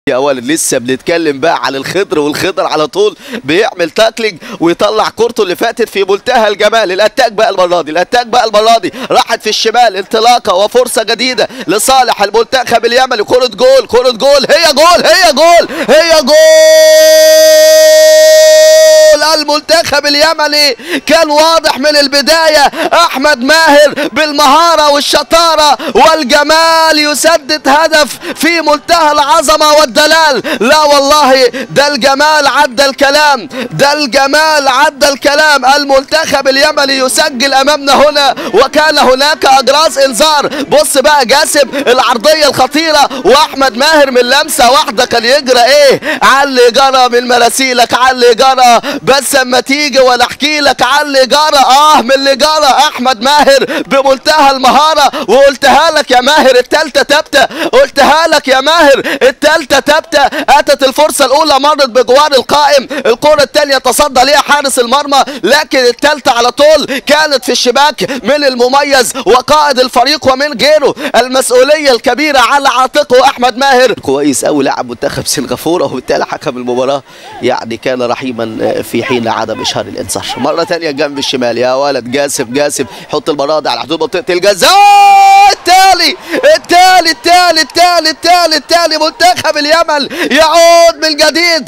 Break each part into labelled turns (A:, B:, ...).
A: يا ولد لسه بنتكلم بقى على الخضر والخضر على طول بيعمل تاكلينج ويطلع كورته اللي فاتت في منتهى الجمال الاتاك بقى المره دي الاتاك بقى المره دي راحت في الشمال انطلاقه وفرصه جديده لصالح المنتخب اليمني كره جول كره جول هي جول هي جول هي جول المنتخب اليمني كان واضح من البدايه احمد ماهر بالمهاره والشطاره والجمال يسدد هدف في منتهى العظمه والدلال لا والله ده الجمال عدى الكلام ده الجمال عدى الكلام المنتخب اليمني يسجل امامنا هنا وكان هناك اجراس انذار بص بقى جاسم العرضيه الخطيره واحمد ماهر من لمسه واحده كان يجرى ايه علي جرى من مراسيلك علي جرى بس اما تيجي ولا احكي لك علي جرى اه من اللي جرى احمد ماهر بمنتهى المهاره وقلتها لك يا ماهر التالتة تابتة قلتها لك يا ماهر التالتة تابتة اتت الفرصة الاولى مرت بجوار القائم الكرة الثانية تصدى ليها حارس المرمى لكن التالتة على طول كانت في الشباك من المميز وقائد الفريق ومن غيره المسؤولية الكبيرة على عاتقه احمد ماهر كويس قوي لاعب منتخب سنغافورة وبالتالي حكم المباراة يعني كان رحيما في حين عدم اشهار الانذار مرة ثانية جنب الشمال يا ولد جاسم جاسم حط المرة دي على حدود منطقة الجزاء التالي التالي التالي التالي التالي التالي منتخب اليمن يعود من جديد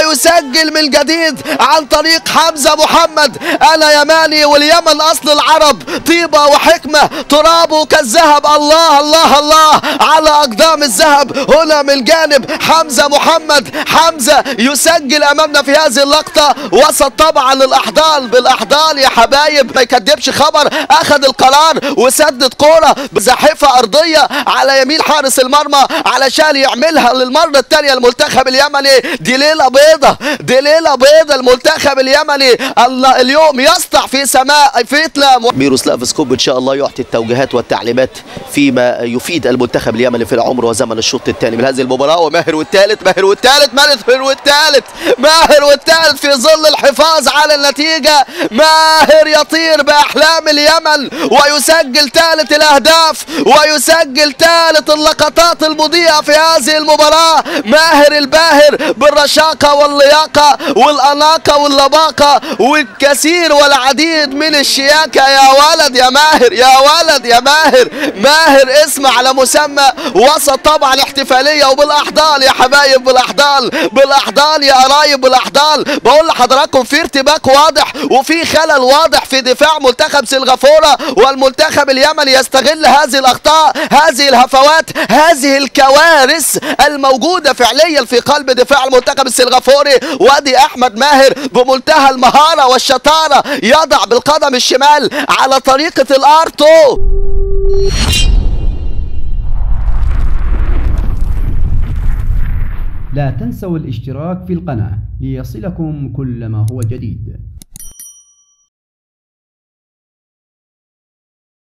A: ويسجل من جديد عن طريق حمزة محمد أنا يماني واليمن أصل العرب طيبة وحكمة ترابه كالذهب الله الله الله على أقدام الذهب هنا من جانب حمزة محمد حمزة يسجل أمامنا في هذه اللقطة وسط طبعا الأحضان بالأحضان يا حبايب ما يكدبش خبر أخذ القرار وسدد كورة بزاحفة أرضية على يمين حارس المرمى علشان يعملها للمرة الثانية المنتخب اليمني دي ليلة بيضة دي ليلة بيضة المنتخب اليمني الله اليوم يسطع في سماء فيتلام ميروسلاف سكوب إن شاء الله يعطي التوجيهات والتعليمات فيما يفيد المنتخب اليمني في العمر وزمن الشوط الثاني من هذه المباراة وماهر والثالث ماهر والثالث ماهر والثالث ماهر والثالث في ظل الحفاظ على النتيجة ماهر يطير بأحلام اليمن ويسجل ثالث الأهداف ويسجل ثالث اللقطات المضيئة في هذه المباراة ماهر الباهر بالرشاقة واللياقة والأناقة واللباقة والكثير والعديد من الشياكة يا ولد يا ماهر يا ولد يا ماهر ماهر اسم على مسمى وسط طبعا احتفالية وبالأحضان يا حبايب بالأحضان بالأحضان يا قرايب بالأحضان بقول لحضراتكم في ارتباك واضح وفي خلل واضح في دفاع منتخب سنغافورة والمنتخب اليمني يستغل هذه الأخطاء هذه الهفوات هذه الكوارث الموجودة فعليا في قلب دفاع المنتخب السنغافوري وادي أحمد ماهر بمنتهى المهارة والشطارة يضع بالقدم الشمال على طريقة الارتو
B: لا تنسوا الاشتراك في القناة ليصلكم كل ما هو جديد